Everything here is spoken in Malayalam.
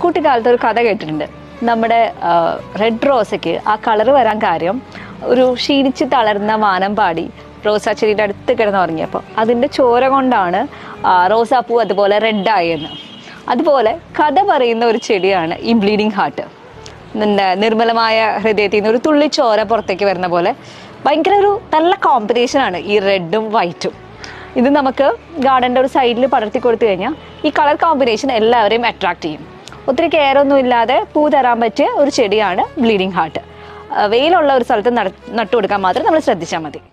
കുട്ടിക്കാലത്ത് ഒരു കഥ കേട്ടിട്ടുണ്ട് നമ്മുടെ റെഡ് റോസയ്ക്ക് ആ കളർ വരാൻ കാര്യം ഒരു ക്ഷീണിച്ച് തളർന്ന വാനം പാടി റോസാ ചെടിയുടെ അടുത്ത് കിടന്ന് ഉറങ്ങിയപ്പോൾ അതിൻ്റെ ചോര കൊണ്ടാണ് ആ, റോസാപ്പൂ അതുപോലെ റെഡായെന്ന് അതുപോലെ കഥ പറയുന്ന ഒരു ചെടിയാണ് ഈ ബ്ലീഡിങ് ഹാർട്ട് നിന്റെ നിർമ്മലമായ ഹൃദയത്തിൽ നിന്ന് ഒരു തുള്ളി ചോര പുറത്തേക്ക് വരുന്ന പോലെ ഭയങ്കര ഒരു നല്ല കോമ്പിനേഷനാണ് ഈ റെഡും വൈറ്റും ഇത് നമുക്ക് ഗാർഡൻ്റെ ഒരു സൈഡിൽ പടർത്തി കൊടുത്തു കഴിഞ്ഞാൽ ഈ കളർ കോമ്പിനേഷൻ എല്ലാവരെയും അട്രാക്ട് ചെയ്യും ഒത്തിരി കെയർ ഒന്നും ഇല്ലാതെ പൂ തരാൻ പറ്റിയ ഒരു ചെടിയാണ് ബ്ലീഡിങ് ഹാർട്ട് വെയിലുള്ള ഒരു സ്ഥലത്ത് നട- നട്ടു കൊടുക്കാൻ മാത്രം നമ്മൾ ശ്രദ്ധിച്ചാൽ മതി